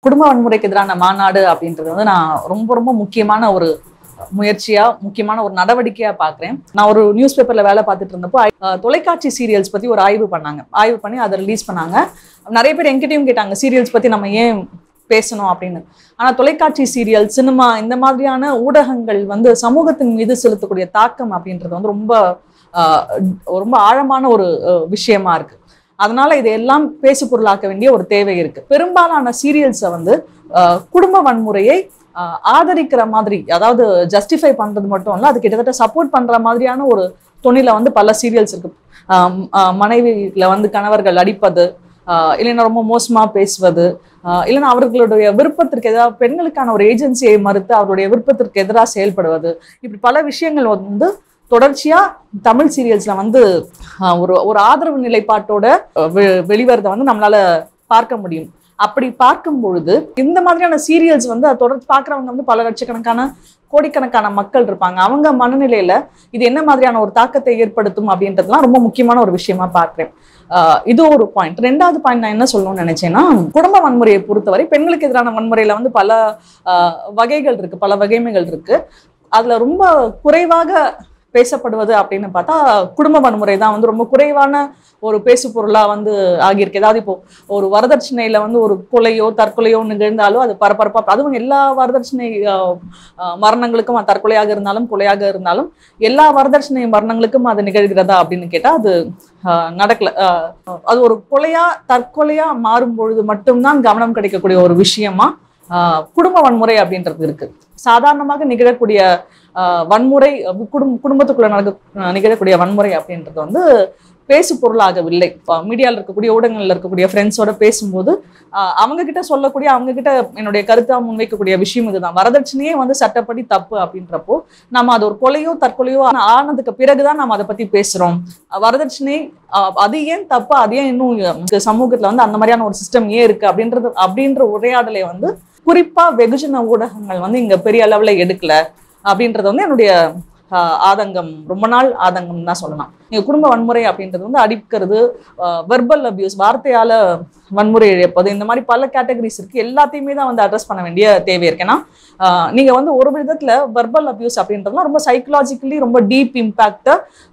குடும்ப வன்முறைக்கு எதிரான மாநாடு அப்படின்றது வந்து நான் ரொம்ப ரொம்ப முக்கியமான ஒரு முயற்சியா முக்கியமான ஒரு நடவடிக்கையா பார்க்குறேன் நான் ஒரு நியூஸ் பேப்பர்ல வேலை பார்த்துட்டு இருந்தப்போ அஹ், தொலைக்காட்சி சீரியல்ஸ் பத்தி ஒரு ஆய்வு பண்ணாங்க ஆய்வு பண்ணி அதை ரிலீஸ் பண்ணாங்க நிறைய பேர் என்கிட்டயும் கேட்டாங்க சீரியல்ஸ் பத்தி நம்ம ஏன் பேசணும் அப்படின்னு ஆனா தொலைக்காட்சி சீரியல் சினிமா இந்த மாதிரியான ஊடகங்கள் வந்து சமூகத்தின் மீது செலுத்தக்கூடிய தாக்கம் அப்படின்றது வந்து ரொம்ப ஆஹ், ரொம்ப ஆழமான ஒரு அஹ், விஷயமா இருக்கு அதனால இதையெல்லாம் பேசு பொருளாக்க வேண்டிய ஒரு தேவை இருக்கு பெரும்பாலான சீரியல்ஸை வந்து ஆஹ், குடும்ப வன்முறையை ஆஹ், ஆதரிக்கிற மாதிரி அதாவது ஜஸ்டிஃபை பண்றது மட்டும் இல்ல அது கிட்டத்தட்ட சப்போர்ட் பண்ற மாதிரியான ஒரு துணில வந்து பல சீரியல்ஸ் இருக்கு ஆஹ், ஆஹ், மனைவியில வந்து கணவர்கள் அடிப்பது ஆஹ், இல்லைன்னா ரொம்ப மோசமா பேசுவது ஆஹ், இல்லைன்னா அவர்களுடைய விருப்பத்திற்கு எதிராக பெண்களுக்கான ஒரு ஏஜென்சியை மறுத்து அவருடைய விருப்பத்திற்கு எதிராக செயல்படுவது இப்படி பல விஷயங்கள் வந்து தொடர்ச்சியா தமிழ் சீரியல்ஸ்ல வந்து ஆஹ், ஒரு ஒரு ஆதரவு நிலைப்பாட்டோட அஹ், வெ- வெளிவரதை வந்து நம்மளால பார்க்க முடியும் அப்படி பார்க்கும் பொழுது இந்த மாதிரியான சீரியல்ஸ் வந்து அதை தொடர்ந்து பார்க்குறவங்க வந்து பல லட்சக்கணக்கான கோடிக்கணக்கான மக்கள் இருப்பாங்க அவங்க மனநிலையில இது என்ன மாதிரியான ஒரு தாக்கத்தை ஏற்படுத்தும் அப்படின்றதுலாம் ரொம்ப முக்கியமான ஒரு விஷயமா பார்க்குறேன் ஆஹ் இது ஒரு பாயிண்ட் ரெண்டாவது பாயிண்ட் நான் என்ன சொல்லணும்னு நினைச்சேன்னா குடும்ப வன்முறையை பொறுத்தவரை பெண்களுக்கு எதிரான வன்முறையில வந்து பல ஆஹ் வகைகள் இருக்கு பல வகைமைகள் இருக்கு அதுல ரொம்ப குறைவாக பேசப்படுவது அப்படின்னு பார்த்தா குடும்ப வன்முறை தான் வந்து ரொம்ப குறைவான ஒரு பேசு பொருளா வந்து ஆகியிருக்கு ஏதாவது இப்போ ஒரு வரதட்சணையில வந்து ஒரு கொலையோ தற்கொலையோ நிகழ்ந்தாலோ அது பரபரப்பா அதுவும் எல்லா வரதட்சணை ஆஹ், ஆஹ், மரணங்களுக்கும் அது தற்கொலையாக இருந்தாலும் கொலையாக இருந்தாலும் எல்லா வரதட்சணை மரணங்களுக்கும் அது நிகழ்கிறதா அப்படின்னு கேட்டா அது ஆஹ், நடக்கல ஆஹ், அது ஒரு கொலையா தற்கொலையா மாறும் பொழுது மட்டும்தான் கவனம் கிடைக்கக்கூடிய ஒரு விஷயமா ஆஹ், குடும்ப வன்முறை அப்படின்றது இருக்கு சாதாரணமாக நிகழக்கூடிய ஆஹ், வன்முறை குடும்ப குடும்பத்துக்குள்ள நடக்க ஆஹ், நிகழக்கூடிய வன்முறை அப்படின்றது வந்து பேசு பொருளாகவில்லை மீடியாவில் இருக்கக்கூடிய ஊடகங்கள்ல இருக்கக்கூடிய ஃப்ரெண்ட்ஸோட பேசும்போது ஆஹ், அவங்க கிட்ட சொல்லக்கூடிய அவங்க கிட்ட என்னுடைய கருத்தா முன்வைக்கக்கூடிய விஷயம் இதுதான் வரதட்சணையே வந்து சட்டப்படி தப்பு அப்படின்றப்போ நம்ம அது ஒரு கொலையோ தற்கொலையோ ஆன- ஆனதுக்கு பிறகுதான் நம்ம அதை பத்தி பேசுறோம் அஹ் வரதட்சணை அஹ், அது ஏன் தப்பு அது ஏன் இன்னும் இந்த சமூகத்துல வந்து அந்த மாதிரியான ஒரு சிஸ்டம் ஏன் இருக்கு அப்படின்றது அப்படின்ற உரையாடலை வந்து குறிப்பா வெகுஜன ஊடகங்கள் வந்து இங்க பெரிய அளவுல எடுக்கல அப்படின்றது வந்து என்னுடைய ஆஹ், ஆதங்கம் ரொம்ப நாள் ஆதங்கம் தான் சொல்லலாம் நீங்க குடும்ப வன்முறை அப்படின்றது வந்து அடிக்கிறது வெர்பல் அபியூஸ் வார்த்தையால வன்முறை இழப்பது இந்த மாதிரி பல கேட்டகரிஸ் இருக்கு எல்லாத்தையுமே தான் வந்து அட்ரஸ் பண்ண வேண்டிய தேவை இருக்கு ஏன்னா ஆஹ், நீங்க வந்து ஒரு விதத்துல வெர்பல் அபியூஸ் அப்படின்றதுலாம் ரொம்ப சைக்கலாஜிக்கலி ரொம்ப டீப் இம்பேக்ட்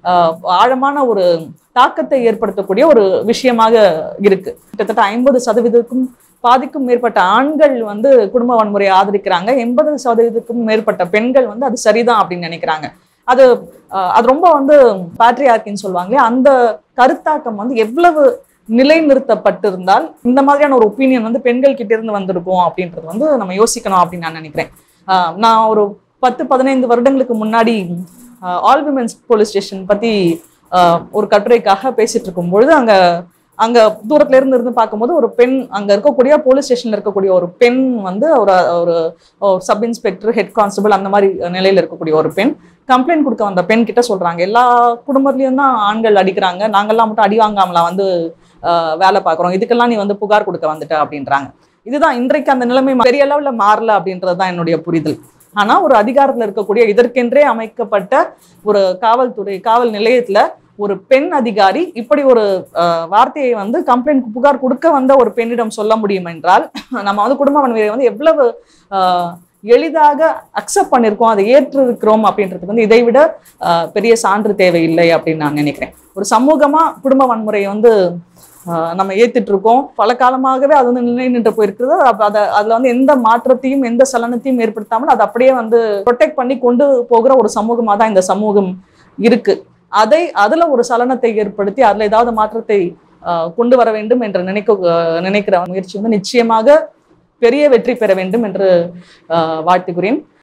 ஆழமான ஒரு தாக்கத்தை ஏற்படுத்தக்கூடிய ஒரு விஷயமாக இருக்கு கிட்டத்தட்ட ஐம்பது சதவீதத்துக்கும் பாதிக்கும் மேற்பட்ட ஆண்கள் வந்து குடும்ப வன்முறையை ஆதரிக்கிறாங்க எண்பது சதவீதத்துக்கும் மேற்பட்ட பெண்கள் வந்து அது சரிதான் அப்படின்னு நினைக்கிறாங்க அது ஆஹ், அது ரொம்ப வந்து பேட்ரியார்கின்னு சொல்லுவாங்க அந்த கருத்தாக்கம் வந்து எவ்வளவு நிலைநிறுத்தப்பட்டிருந்தால் இந்த மாதிரியான ஒரு ஒப்பீனியன் வந்து பெண்கள் கிட்ட இருந்து வந்திருக்கும் அப்படின்றது வந்து நம்ம யோசிக்கணும் அப்படின்னு நான் நினைக்கிறேன் ஆஹ், நான் ஒரு பத்து பதினைந்து வருடங்களுக்கு முன்னாடி ஆல் விமென்ஸ் போலீஸ் ஸ்டேஷன் பத்தி ஆஹ், ஒரு கட்டுரைக்காக பேசிட்டு இருக்கும் பொழுது அங்க அங்க தூரத்துல இருந்து இருந்து பார்க்கும்போது ஒரு பெண் அங்க இருக்கக்கூடிய போலீஸ் ஸ்டேஷன்ல இருக்கக்கூடிய ஒரு பெண் வந்து ஒரு ஒரு சப் இன்ஸ்பெக்டர் ஹெட் கான்ஸ்டபிள் அந்த மாதிரி நிலையில இருக்கக்கூடிய ஒரு பெண் கம்ப்ளைண்ட் கொடுக்க வந்த பெண் கிட்ட சொல்றாங்க எல்லா குடும்பத்துலயும் தான் ஆண்கள் அடிக்கிறாங்க நாங்கெல்லாம் மட்டும் அடி வாங்காமலா வந்து ஆஹ், வேலை பார்க்குறோம் இதுக்கெல்லாம் நீ வந்து புகார் கொடுக்க வந்துட்ட அப்படின்றாங்க இதுதான் இன்றைக்கு அந்த நிலைமை பெரிய அளவுல மாறல அப்படின்றது தான் என்னுடைய புரிதல் ஆனா ஒரு அதிகாரத்துல இருக்கக்கூடிய இதற்கென்றே அமைக்கப்பட்ட ஒரு காவல்துறை காவல் நிலையத்துல ஒரு பெண் அதிகாரி இப்படி ஒரு ஆஹ், வார்த்தையை வந்து கம்ப்ளைண்ட் புகார் கொடுக்க வந்த ஒரு பெண்ணிடம் சொல்ல முடியும் என்றால் நம்ம வந்து குடும்ப வன்முறையை வந்து எவ்வளவு ஆஹ், எளிதாக அக்செப்ட் பண்ணியிருக்கோம் அதை ஏற்றிருக்கிறோம் அப்படின்றதுக்கு வந்து இதை விட ஆஹ், பெரிய சான்று தேவையில்லை அப்படின்னு நான் நினைக்கிறேன் ஒரு சமூகமா குடும்ப வன்முறையை வந்து ஆஹ், நம்ம ஏத்துட்டு இருக்கோம் பல காலமாகவே அது வந்து நிலை நின்று போயிருக்கிறது அப்ப அதை அதுல வந்து எந்த மாற்றத்தையும் எந்த சலனத்தையும் ஏற்படுத்தாமல் அது அப்படியே வந்து ப்ரொடெக்ட் பண்ணி கொண்டு போகிற ஒரு சமூகமா தான் இந்த சமூகம் இருக்கு அதை அதுல ஒரு சலனத்தை ஏற்படுத்தி அதுல ஏதாவது மாற்றத்தை ஆஹ், கொண்டு வர வேண்டும் என்று நினைக்க ஆஹ், நினைக்கிற முயற்சி வந்து நிச்சயமாக பெரிய வெற்றி பெற வேண்டும் என்று ஆஹ், வாழ்த்துகிறேன்